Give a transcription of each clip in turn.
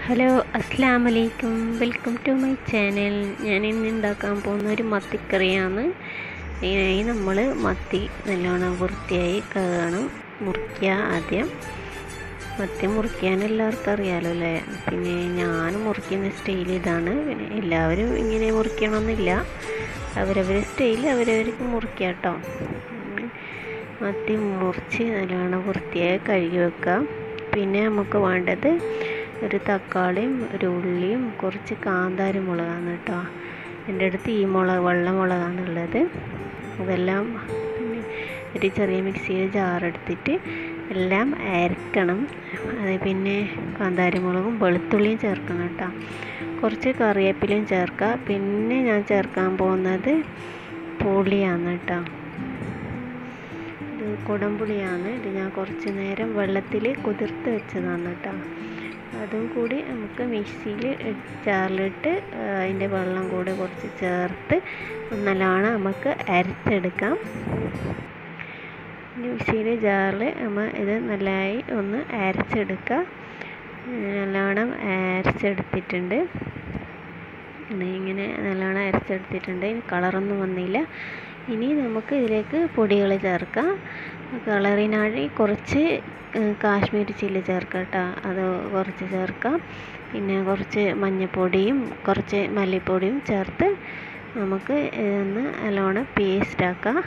hello അസ്സാം വലൈക്കും welcome to my channel ഞാൻ ഇന്ന് ഉണ്ടാക്കാൻ പോകുന്ന ഒരു മത്തിക്കറിയാണ് ഇതിനായി നമ്മൾ മത്തി നല്ലോണം വൃത്തിയായി കഴുകണം മുറിക്കുക ആദ്യം മത്തി മുറിക്കാൻ എല്ലാവർക്കും അറിയാലോ അല്ലേ പിന്നെ ഞാൻ മുറിക്കുന്ന സ്റ്റൈൽ ഇതാണ് പിന്നെ എല്ലാവരും ഇങ്ങനെ മുറിക്കണമെന്നില്ല അവരവർ സ്റ്റൈൽ അവരവർക്ക് മുറിക്കുക കേട്ടോ മത്തി മുറിച്ച് നല്ലോണം വൃത്തിയായി കഴുകി വെക്കാം പിന്നെ നമുക്ക് വേണ്ടത് ഒരു തക്കാളിയും ഒരു ഉള്ളിയും കുറച്ച് കാന്താരി മുളകാണ് കേട്ടോ എൻ്റെ അടുത്ത് ഈ മുളക് വെള്ള മുളകാണുള്ളത് അതെല്ലാം പിന്നെ ഒരു ചെറിയ മിക്സിയിൽ ജാറെടുത്തിട്ട് എല്ലാം അരക്കണം അത് പിന്നെ കാന്താരി മുളകും വെളുത്തുള്ളിയും ചേർക്കണം കേട്ടോ കുറച്ച് കറിവേപ്പിലയും ചേർക്കുക പിന്നെ ഞാൻ ചേർക്കാൻ പോകുന്നത് പുളിയാണ് കേട്ടോ ഇത് കുടംപുളിയാണ് ഇത് ഞാൻ കുറച്ച് നേരം വെള്ളത്തിൽ കുതിർത്ത് വെച്ചതാണ് കേട്ടോ അതും കൂടി നമുക്ക് മിക്സിയിൽ ജാറിലിട്ട് അതിൻ്റെ വെള്ളം കൂടി കുറച്ച് ചേർത്ത് നല്ലോണം നമുക്ക് അരച്ചെടുക്കാം മിക്സിയിലെ ജാറിൽ നമ്മൾ ഇത് നല്ലതായി ഒന്ന് അരച്ചെടുക്കുക നല്ലോണം അരച്ചെടുത്തിട്ടുണ്ട് ഇങ്ങനെ നല്ലോണം അരച്ചെടുത്തിട്ടുണ്ട് ഇനി കളറൊന്നും വന്നില്ല ഇനി നമുക്ക് ഇതിലേക്ക് പൊടികൾ ചേർക്കാം കളറിനാഴി കുറച്ച് കാശ്മീരി ചില്ലി ചേർക്കാം കേട്ടോ അത് കുറച്ച് ചേർക്കാം പിന്നെ കുറച്ച് മഞ്ഞൾപ്പൊടിയും കുറച്ച് മല്ലിപ്പൊടിയും ചേർത്ത് നമുക്ക് ഇതൊന്ന് നല്ലോണം പേസ്റ്റ് ആക്കാം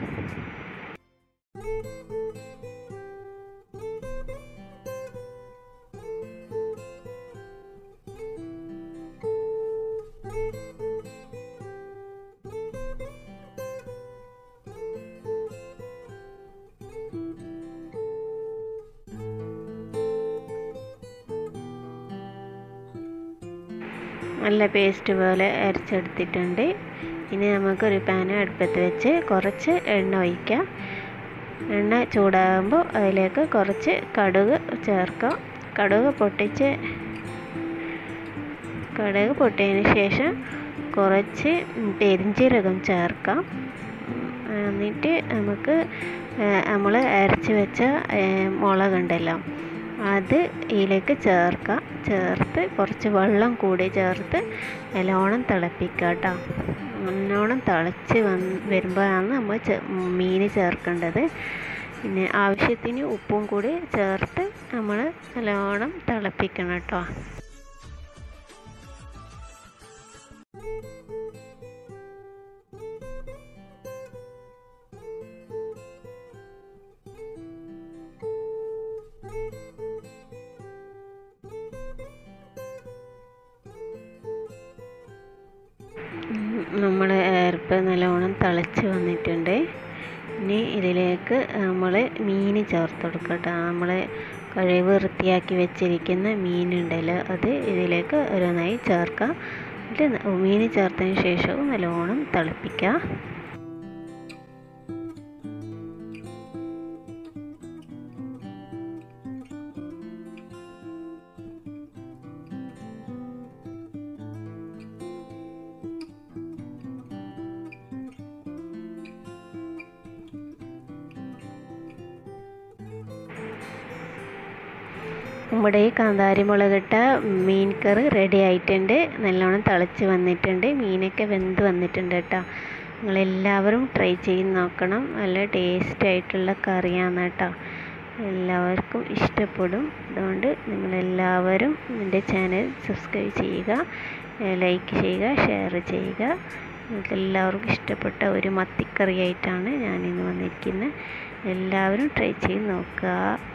നല്ല പേസ്റ്റ് പോലെ അരച്ചെടുത്തിട്ടുണ്ട് ഇനി നമുക്കൊരു പാൻ അടുപ്പത്ത് വെച്ച് കുറച്ച് എണ്ണ ഒഴിക്കാം എണ്ണ ചൂടാകുമ്പോൾ അതിലേക്ക് കുറച്ച് കടുക് ചേർക്കാം കടുക് പൊട്ടിച്ച് കടുക് പൊട്ടിയതിന് ശേഷം കുറച്ച് പെരിഞ്ചീരകം ചേർക്കാം എന്നിട്ട് നമുക്ക് നമ്മൾ അരച്ച് വെച്ച മുളകുണ്ടല്ലോ അത് ഇതിലേക്ക് ചേർക്കാം ചേർത്ത് കുറച്ച് വെള്ളം കൂടി ചേർത്ത് നല്ലോണം തിളപ്പിക്കുക കേട്ടോ നല്ലോണം തിളച്ച് വന്ന് വരുമ്പോഴാണ് നമ്മൾ മീൻ ചേർക്കേണ്ടത് പിന്നെ ആവശ്യത്തിന് ഉപ്പും കൂടി ചേർത്ത് നമ്മൾ നല്ലോണം തിളപ്പിക്കണം കേട്ടോ നമ്മൾ എയർപ്പ് നല്ലോണം തിളച്ച് വന്നിട്ടുണ്ട് ഇനി ഇതിലേക്ക് നമ്മൾ മീൻ ചേർത്ത് കൊടുക്കട്ടെ നമ്മൾ കഴുകി വൃത്തിയാക്കി വെച്ചിരിക്കുന്ന മീനുണ്ടല്ലോ അത് ഇതിലേക്ക് ഓരോന്നായി ചേർക്കാം എന്നിട്ട് മീൻ ചേർത്തതിന് ശേഷവും നല്ലോണം തിളപ്പിക്കുക നമ്മുടെ ഈ കാന്താരി മുളകിട്ട മീൻ കറി റെഡി ആയിട്ടുണ്ട് നല്ലോണം തിളച്ച് വന്നിട്ടുണ്ട് മീനൊക്കെ വെന്ത് വന്നിട്ടുണ്ട് കേട്ടോ നിങ്ങളെല്ലാവരും ട്രൈ ചെയ്ത് നോക്കണം നല്ല ടേസ്റ്റ് ആയിട്ടുള്ള കറിയാണ് കേട്ടോ എല്ലാവർക്കും ഇഷ്ടപ്പെടും അതുകൊണ്ട് നിങ്ങളെല്ലാവരും എൻ്റെ ചാനൽ സബ്സ്ക്രൈബ് ചെയ്യുക ലൈക്ക് ചെയ്യുക ഷെയർ ചെയ്യുക നിങ്ങൾക്ക് എല്ലാവർക്കും ഇഷ്ടപ്പെട്ട ഒരു മത്തിക്കറിയായിട്ടാണ് ഞാനിന്ന് വന്നിരിക്കുന്നത് എല്ലാവരും ട്രൈ ചെയ്ത് നോക്കുക